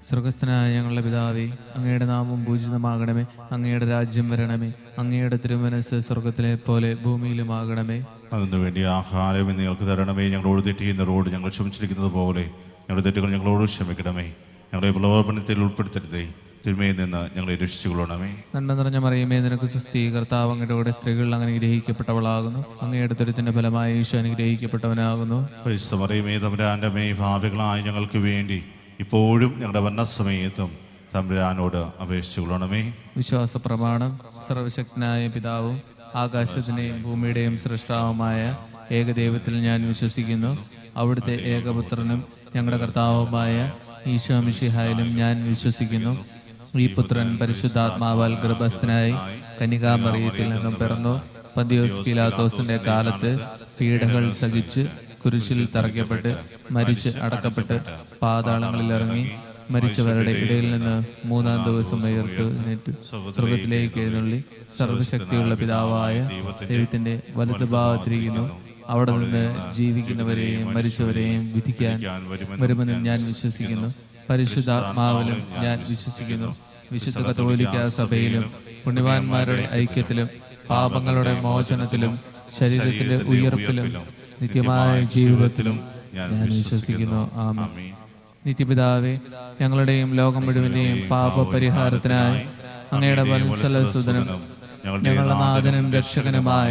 സ്വർഗസ്ഥനായ ഞങ്ങളുടെ പിതാവേ അങ്ങയുടെ നാമം പൂജിതമാകണമേ അങ്ങയുടെ രാജ്യം വരണമേ അങ്ങയുടെ തിരുമനസ് സ്വർഗത്തിലെ പോലെ ഭൂമിയിലുമാകണമേ അതിനു വേണ്ടി ആഹാരം ഇന്ന് ഞങ്ങൾക്ക് തരണമേ ഞങ്ങളോട് തെറ്റിയുന്നവരോട് ഞങ്ങൾ ക്ഷമിച്ചിരിക്കുന്നത് പോലെ ഞങ്ങളുടെ തെറ്റുകൾ ഞങ്ങളോട് ക്ഷമിക്കണമേ ഞങ്ങളെ പ്രലോഭനത്തിൽ ഉൾപ്പെടുത്തരുതേ തിന്മയിൽ നിന്ന് ഞങ്ങളെ രക്ഷിച്ചുകൊള്ളണമേ നന്മ നിറഞ്ഞ മറിയമേ നിനക്ക് സുസ്ഥീ കർത്താവ് അങ്ങയുടെ കൂടെ സ്ത്രീകൾ അങ്ങനെ ഗ്രഹിക്കപ്പെട്ടവളാകുന്നു അങ്ങയുടെ തുരത്തിന്റെ ഫലമായി ഈശോ അനുഗ്രഹിക്കപ്പെട്ടവനാകുന്നു പരിസമറിയമേ തമ്പുരാൻ്റെ മേ ഭാവികളായ ഞങ്ങൾക്ക് വേണ്ടി ഇപ്പോഴും ഞങ്ങളുടെ വർണ്ണസമയത്തും തമ്പുരാനോട് അപേക്ഷിച്ചുകൊള്ളണമേ വിശ്വാസ പ്രമാണം സർവശക്തനായ പിതാവും ആകാശത്തിന്റെയും ഭൂമിയുടെയും സൃഷ്ടാവുമായ ഏകദൈവത്തിൽ ഞാൻ വിശ്വസിക്കുന്നു അവിടുത്തെ ഏകപുത്രനും ഞങ്ങളുടെ കർത്താവുമായ ഈശോ മിഷിഹായിലും ഞാൻ വിശ്വസിക്കുന്നു ഈ പുത്രൻ പരിശുദ്ധാത്മാവാൽ ഗർഭസ്ഥനായി കനികാമറിയത്തിൽ നിന്നും പിറന്നു പന്തിയോസ് പിലാത്തോസിന്റെ കാലത്ത് പീഡകൾ സഹിച്ച് കുരിശിൽ തറയ്ക്കപ്പെട്ട് മരിച്ച് അടക്കപ്പെട്ട് പാതാളങ്ങളിൽ ഇറങ്ങി മരിച്ചവരുടെ ഇടയിൽ നിന്ന് മൂന്നാം ദിവസം ഉയർത്തു സ്വർഗത്തിലേക്ക് എഴുന്നള്ളി സർവശക്തിയുള്ള പിതാവായ ദൈവത്തിന്റെ വലതു ഭാഗത്തിരിക്കുന്നു അവിടെ നിന്ന് ജീവിക്കുന്നവരെയും മരിച്ചവരെയും വിധിക്കാൻ വരുമെന്ന് ഞാൻ വിശ്വസിക്കുന്നു പരിശുദ്ധാത്മാവിലും ഞാൻ വിശ്വസിക്കുന്നു വിശുദ്ധ കത്തോലിക്ക സഭയിലും പുണ്യവാന്മാരുടെ ഐക്യത്തിലും പാപങ്ങളുടെ മോചനത്തിലും ശരീരത്തിന്റെ ഉയർപ്പിലും നിത്യമായ ജീവിതത്തിലും ഞാൻ വിശ്വസിക്കുന്നു ആമേൻ നിത്യപിതാവേ ഞങ്ങളുടെയും ലോകം മുഴുവന്റെയും പാപപരിഹാരത്തിനായി അങ്ങയുടെ വത്സലസുതനും ഞങ്ങളുടെ നാഥനും രക്ഷകനുമായ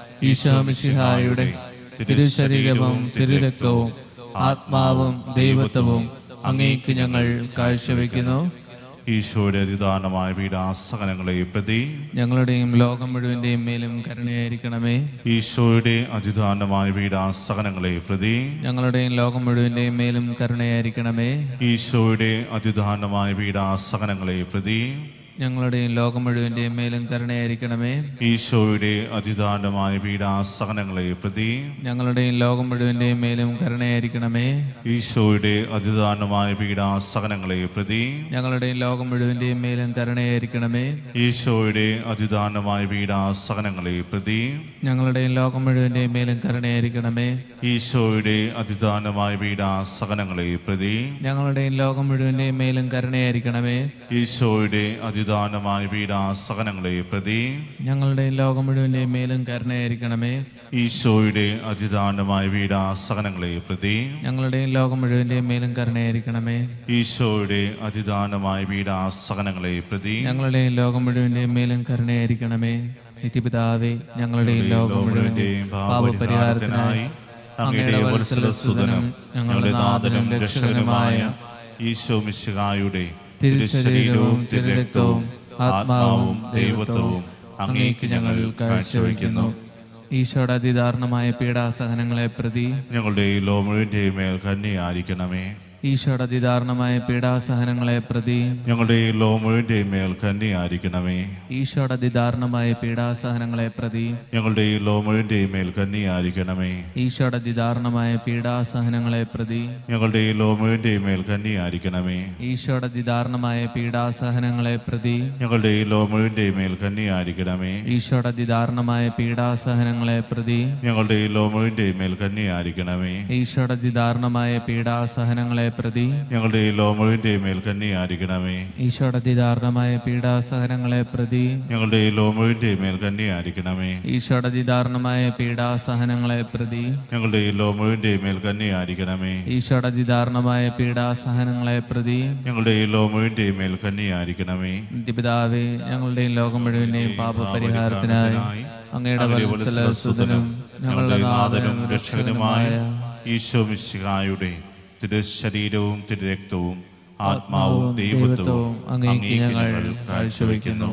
ഈശോമിശിഹായുടെ തിരുശരീരവും തിരുരക്തവും ആത്മാവും ദൈവത്വവും അങ്ങേക്ക് ഞങ്ങൾ കാഴ്ചവെക്കുന്നു ഈശോയുടെ അതിദാനമായ പീഡാസകനങ്ങളെ പ്രതി ഞങ്ങളുടെയും ലോകം മുഴുവന്റെയും മേലും കരുണയായിരിക്കണമേ ഈശോയുടെ അതിദാനമായ പീഡാസകനങ്ങളെ പ്രതി ഞങ്ങളുടെയും ലോകം മുഴുവന്റെയും മേലും കരുണയായിരിക്കണമേ ഈശോയുടെ അതിദാനമായ പീഡാസകനങ്ങളെ പ്രതി ഞങ്ങളുടെയും ലോകം മുഴുവന്റെയും മേലും കരുണയായിരിക്കണമേ ഈശോയുടെ അതിദാനമായ പീഡാസകനങ്ങളെ പ്രതി ഞങ്ങളുടെയും ലോകം മുഴുവന്റെയും മേലും കരുണയായിരിക്കണമേ ഈശോയുടെ അതിദാനമായ പീഡാസകനങ്ങളെ പ്രതി ഞങ്ങളുടെയും ലോകം മുഴുവന്റെയും മേലും കരുണയായിരിക്കണമേ ഈശോയുടെ അതിദാനമായ പീഡാസകനങ്ങളെ പ്രതി ഞങ്ങളുടെയും ലോകം മുഴുവന്റെയും മേലും കരുണയായിരിക്കണമേ ഈശോയുടെ അതിദാനമായ പീഡാസകനങ്ങളെ പ്രതി ഞങ്ങളുടെയും ലോകം മുഴുവന്റെയും മേലും കരുണയായിരിക്കണമേ ഈശോയുടെ അതിദാനമായ പീഡാസകനങ്ങളെ പ്രതി ഞങ്ങളുടെയും ലോകം മുഴുവന്റെയും മേലും കരുണയായിരിക്കണമേ ഈശോയുടെ അതിദാനമായ പീഡാസകനങ്ങളെ പ്രതി ഞങ്ങളുടെയും ലോകം മുഴുവന്റെയും മേലും കരുണയായിരിക്കണമേ ഈശോയുടെ അതിദാനമായ പീഡാസകനങ്ങളെ പ്രതി ഞങ്ങളുടെയും ലോകം മുഴുവന്റെയും മേലും കരുണയായിരിക്കണമേ നിത്യപിതാവേ ഞങ്ങളുടെയും ലോകം മുഴുവന്റെയും പാപപരിഹാരത്തിനായി അങ്ങയുടെ വത്സലസുതനും ഞങ്ങളുടെ നാഥനും രക്ഷകനുമായ ഈശോ മിശിഹായുടെ തിരുശരീരവും തിരുരക്തവും ആത്മാവും ദൈവത്വവും അങ്ങേക്ക് ഞങ്ങൾ കാഴ്ചവെക്കുന്നു ഈശോയുടെ അതിദാരുണമായ പീഡാസഹനങ്ങളെ പ്രതി ഞങ്ങളുടെ ഈ ലോമുഴുവിൻ്റെയും മേൽ കന്യയായിരിക്കണമേ ഈശോയുടെ അതിദാരുണമായ പീഡാസഹനങ്ങളെ പ്രതി ഞങ്ങളുടെ ഈ ലോമുഴുവിൻ്റെയും മേൽ കന്യയായിരിക്കണമേ ഈശോയുടെ അതിദാരുണമായ പീഡാസഹനങ്ങളെ പ്രതി ഞങ്ങളുടെ ഈ ലോമുഴുവിൻ്റെയും മേൽ കന്യയായിരിക്കണമേ ഈശോയുടെ അതിദാരുണമായ പീഡാസഹനങ്ങളെ പ്രതി ഞങ്ങളുടെ ഈ ലോമുഴുവിൻ്റെയും മേൽ കന്യയായിരിക്കണമേ ഈശോയുടെ അതിദാരുണമായ പീഡാസഹനങ്ങളെ പ്രതി ഞങ്ങളുടെ ഈ ലോമുഴുവിൻ്റെയും മേൽ കന്യയായിരിക്കണമേ ഈശോയുടെ അതിദാരുണമായ പീഡാസഹനങ്ങളെ പ്രതി ഞങ്ങളുടെ ഈ ലോമുഴുവിൻ്റെയും മേൽ കന്യയായിരിക്കണമേ ഈശോയുടെ അതിദാരുണമായ പീഡാസഹനങ്ങളെ പ്രതി ഞങ്ങളുടെ ഈ ലോമുഴുവിൻ്റെയും മേൽ കന്യയായിരിക്കണമേ ഈശോയുടെ അതിദാരുണമായ പീഡാസഹനങ്ങളെ പ്രതി ഞങ്ങളുടെ ഈ ലോമുഴുവിൻ്റെയും മേൽ കന്യയായിരിക്കണമേ ഈശോയുടെ അതിദാരുണമായ പീഡാസഹനങ്ങളെ പ്രതി ഞങ്ങളുടെ ഈ ലോമുഴുവിൻ്റെയും മേൽ കന്യയായിരിക്കണമേ ഈശോയുടെ അതിദാരുണമായ പീഡാസഹനങ്ങളെ പ്രതി ഞങ്ങളുടെ ഈ ലോമുഴുവിൻ്റെയും മേൽ കന്യയായിരിക്കണമേ നിത്യപിതാവേ ഞങ്ങളുടെയും ലോകം മുഴുവനെയും പാപപരിഹാരത്തിനായി അങ്ങയുടെ വത്സലസുതനും ഞങ്ങളുടെ നാഥനും രക്ഷകനുമായ ഈശോ മിശിഹായുടെ തിരുശരീരവും തിരുരക്തവും ആത്മാവും ദൈവത്വവും ദൈവത്വവും അങ്ങേക്ക് ഞങ്ങൾ കാഴ്ചവെക്കുന്നു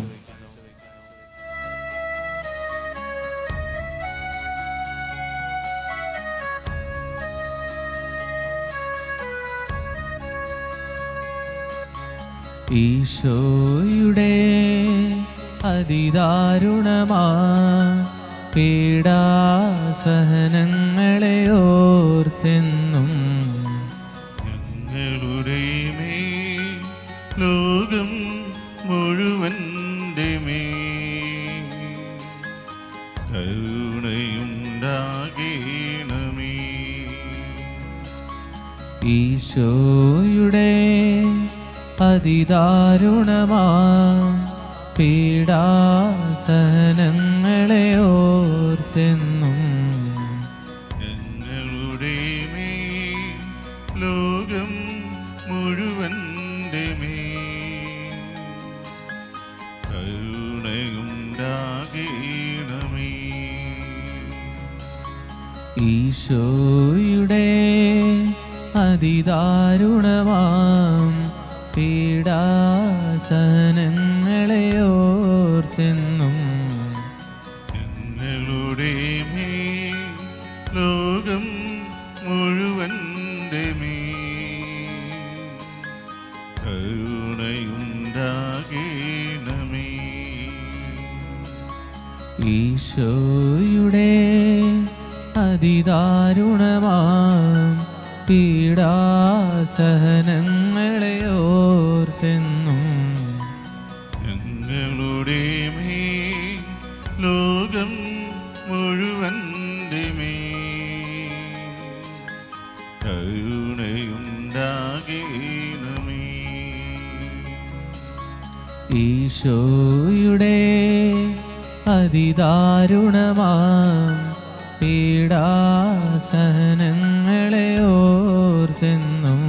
ഈശോയുടെ അതിദാരുണമാ പീഡാസഹനങ്ങളെ ഓർത്തെന്നും ഞങ്ങളുടെ മേൽ ലോകം മുഴുവൻ്റെ മേൽ കരുണയുണ്ടാകണമേ ഈശോയുടെ അതിദാരുണമാ പീഡാസനങ്ങളെ ഓർത്തെന്നും ഞങ്ങളുടെ മേൽ ലോകം മുഴുവൻ്റെ മേൽ കരുണയുണ്ടാകണമേ ഈശോയുടെ അതിദാരുണമാം പീഡാസനങ്ങളെ ഓർത്തെന്നും ഞങ്ങളുടെ മേൽ ലോകം മുഴുവൻ്റെ മേൽ കരുണയുണ്ടാകണമേ ഈശോയുടെ അതിദാരുണമാം പീഡാസഹനങ്ങളെ ഓർത്തെന്നും ഞങ്ങളുടെ മേൽ ലോകം മുഴുവൻ്റെ മേൽ കരുണയുണ്ടാകണമേ ഈശോയുടെ അതിദാരുണമാം പീഡാസഹനങ്ങളെ ഓർത്തെന്നും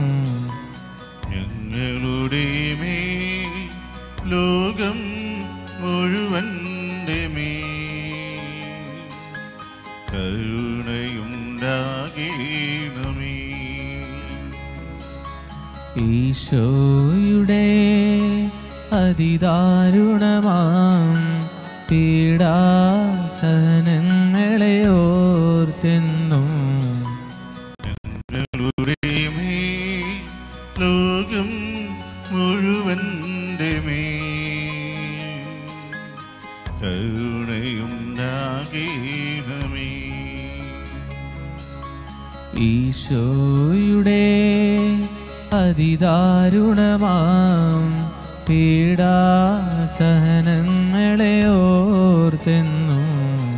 ഞങ്ങളുടെ മേൽ ലോകം മുഴുവൻ്റെ മേൽ കരുണയുണ്ടാകണമേ ഈശോയുടെ അതിദാരുണമാം പീഡാസഹനങ്ങളെ ഓർത്തെന്നും ഞങ്ങളുടെ മേൽ ലോകം മുഴുവൻ്റെ മേൽ കരുണയുണ്ടാകണമേ ഈശോയുടെ അതിദാരുണമാം പീഡാസഹനങ്ങളെ ഓർത്തെന്നും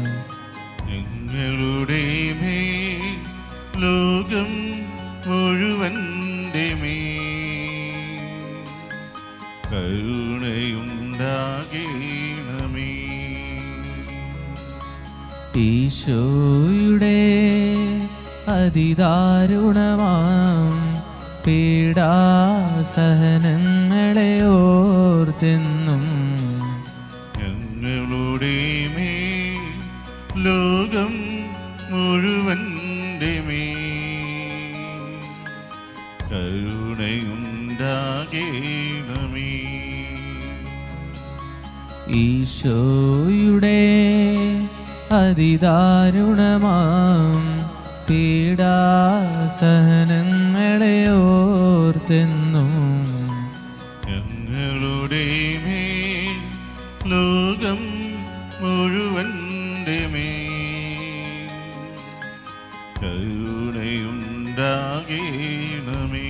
ഞങ്ങളുടെ മേൽ ലോകം മുഴുവൻ്റെ മേൽ കരുണയുണ്ടാകണമേ ഈശോയുടെ അതിദാരുണമാം പീഡാസഹനങ്ങളെ ഓർത്തെന്നും ഞങ്ങളുടെ മേൽ ലോകം മുഴുവൻ്റെ മേൽ കരുണയുണ്ടാകണമേ ഈശോയുടെ അതിദാരുണമാം പീഡാസഹനങ്ങളെ ഓർത്തെന്നും ഞങ്ങളുടെ മേൽ ലോകം മുഴുവൻ്റെ മേൽ കരുണയുണ്ടാകണമേ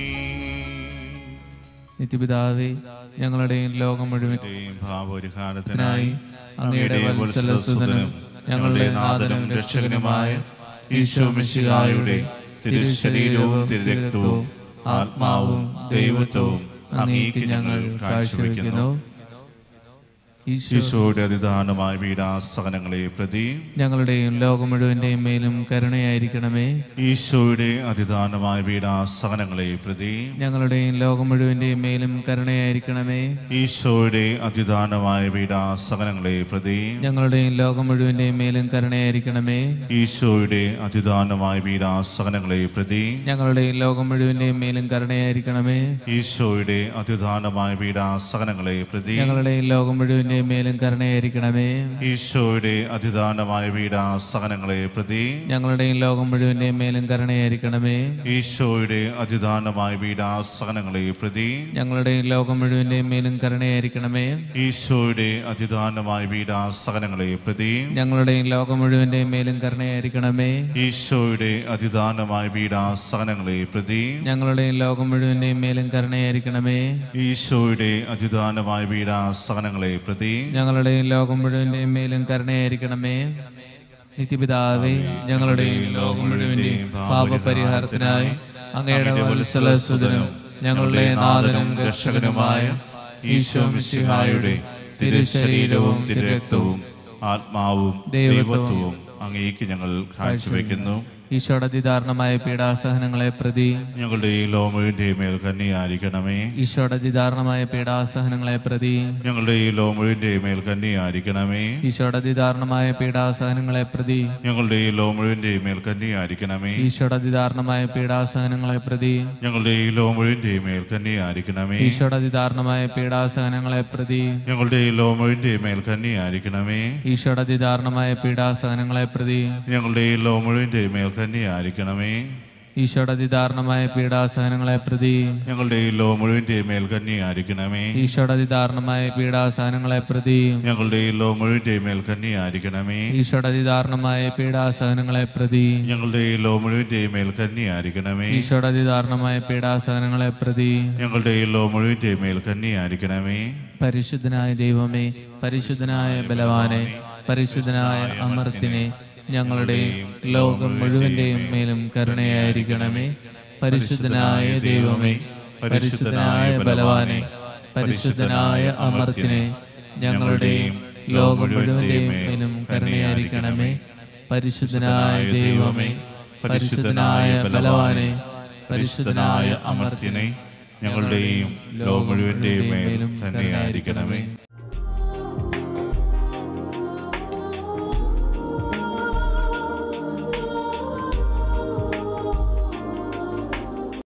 നിത്യപിതാവേ ഞങ്ങളുടെയും ലോകം മുഴുവൻ യും ഭാവപരിഹാരത്തിനായി അങ്ങയുടെ അങ്ങയുടെ വത്സലസുതനും ഞങ്ങളുടെ നാഥനും രക്ഷകനുമായ ഈശോ മിശിഹായുടെ തിരുശരീരവും തിരുരക്തവും ആത്മാവും ദൈവത്വവും അങ്ങേക്ക് ഞങ്ങൾ കാഴ്ചവെക്കുന്നു ഈശോ ഈശോയുടെ അതിദാനമായ വീടാസകനങ്ങളെ പ്രതി ഞങ്ങളുടെയും ലോകം മുഴുവന്റെയും മേലും കരുണയായിരിക്കണമേ ഈശോയുടെ അതിദാനമായ വീടാസകനങ്ങളെ പ്രതി ഞങ്ങളുടെയും ലോകം മുഴുവന്റെയും മേലും കരുണയായിരിക്കണമേ ഈശോയുടെ അതിദാനമായ വീടാസകനങ്ങളെ പ്രതി ഞങ്ങളുടെയും ലോകം മുഴുവന്റെയും മേലും കരുണയായിരിക്കണമേ ഈശോയുടെ അതിദാനമായ വീടാസകനങ്ങളെ പ്രതി ഞങ്ങളുടെയും ലോകം മുഴുവന്റെയും മേലും കരുണയായിരിക്കണമേ ഈശോയുടെ അതിദാനമായ വീടാസകനങ്ങളെ പ്രതി ഞങ്ങളുടെയും ലോകം മുഴുവന്റെയും മേലും കരുണയായിരിക്കണമേ ഈശോയുടെ അതിദാനമായ വീടാസകനങ്ങളെ പ്രതി ഞങ്ങളുടെയും ലോകം മുഴുവന്റെയും മേലും കരുണയായിരിക്കണമേ ഈശോയുടെ അതിദാനമായ വീടാസകനങ്ങളെ പ്രതി ഞങ്ങളുടെയും ലോകം മുഴുവന്റെയും മേലും കരുണയായിരിക്കണമേ ഈശോയുടെ അതിദാനമായ വീടാസകനങ്ങളെ പ്രതി ഞങ്ങളുടെയും ലോകം മുഴുവന്റെയും മേലും കരുണയായിരിക്കണമേ ഈശോയുടെ അതിദാനമായ വീടാസകനങ്ങളെ പ്രതി ഞങ്ങളുടെയും ലോകം മുഴുവന്റെയും മേലും കരുണയായിരിക്കണമേ ഈശോയുടെ അതിദാനമായ വീടാസകനങ്ങളെ പ്രതി ഞങ്ങളുടെയും ലോകം മുഴുവന്റെയും മേലും കരുണയായിരിക്കണമേ നിത്യപിതാവേ ഞങ്ങളുടെയും ലോകം മുഴുവന്റെയും പാപപരിഹാരത്തിനായി അങ്ങയുടെ വത്സലസുതനും ഞങ്ങളുടെ നാഥനും രക്ഷകനുമായ ഈശോ മിശിഹായുടെ തിരുശരീരവും തിരുരക്തവും ആത്മാവും ദൈവത്വവും ദൈവത്വവും അങ്ങേക്ക് ഞങ്ങൾ കാഴ്ചവെക്കുന്നു ഈശോയുടെ അതിദാരുണമായ പീഡാസഹനങ്ങളെ പ്രതി ഞങ്ങളുടെ ഈ ലോമുവിന്റെ മേൽ കന്നിയായിരിക്കണമേ ഈശോയുടെ അതിദാരുണമായ പീഡാസഹനങ്ങളെ പ്രതി ഞങ്ങളുടെ ഈ ലോമുവിന്റെ മേൽ കന്നിയായിരിക്കണമേ ഈശോയുടെ അതിദാരുണമായ പീഡാസഹനങ്ങളെ പ്രതി ഞങ്ങളുടെ ഈ ലോമുവിന്റെ മേൽ കന്നിയായിരിക്കണമേ ഈശോയുടെ അതിദാരുണമായ പീഡാസഹനങ്ങളെ പ്രതി ഞങ്ങളുടെ ഈ ലോമുവിന്റെ മേൽ കന്നിയായിരിക്കണമേ ഈശോയുടെ അതിദാരുണമായ പീഡാസഹനങ്ങളെ പ്രതി ഞങ്ങളുടെ ഈ ലോമുവിന്റെ മേൽ കന്നിയായിരിക്കണമേ ഈശോയുടെ അതിദാരുണമായ പീഡാസഹനങ്ങളെ പ്രതി ഞങ്ങളുടെ ഈ ലോമുവിന്റെ മേൽ കന്നിയായിരിക്കണമേ ഈശോയുടെ അതിദാരുണമായ പീഡാസഹനങ്ങളെ പ്രതി ഞങ്ങളുടെ ഈ ലോമുഴുവിന്റെ മേൽ കന്നിയായിരിക്കണമേ ഈശോയുടെ അതിദാരുണമായ പീഡാസഹനങ്ങളെ പ്രതി ഞങ്ങളുടെ ഈ ലോമുഴുവിന്റെ മേൽ കന്നിയായിരിക്കണമേ ഈശോയുടെ അതിദാരുണമായ പീഡാസഹനങ്ങളെ പ്രതി ഞങ്ങളുടെ ഈ ലോമുഴുവിന്റെ മേൽ കന്നിയായിരിക്കണമേ ഈശോയുടെ അതിദാരുണമായ പീഡാസഹനങ്ങളെ പ്രതി ഞങ്ങളുടെ ഈ ലോമുഴുവിന്റെ മേൽ കന്നിയായിരിക്കണമേ പരിശുദ്ധനായ ദൈവമേ പരിശുദ്ധനായ ബലവാനെ പരിശുദ്ധനായ അമർത്തിനെ ഞങ്ങളുടെയും ലോകം മുഴുവന്റെയും മേലും കരുണയായിരിക്കണമേ പരിശുദ്ധനായ ദൈവമേ പരിശുദ്ധനായ ബലവാനെ പരിശുദ്ധനായ അമർത്തിനെ ഞങ്ങളുടെയും ലോകം മുഴുവന്റെയും മേലും കരുണയായിരിക്കണമേ പരിശുദ്ധനായ ദൈവമേ പരിശുദ്ധനായ ബലവാനെ പരിശുദ്ധനായ അമർത്തിനെ ഞങ്ങളുടെയും ലോകം മുഴുവന്റെയും മേൽ കന്നിയായിരിക്കണമേ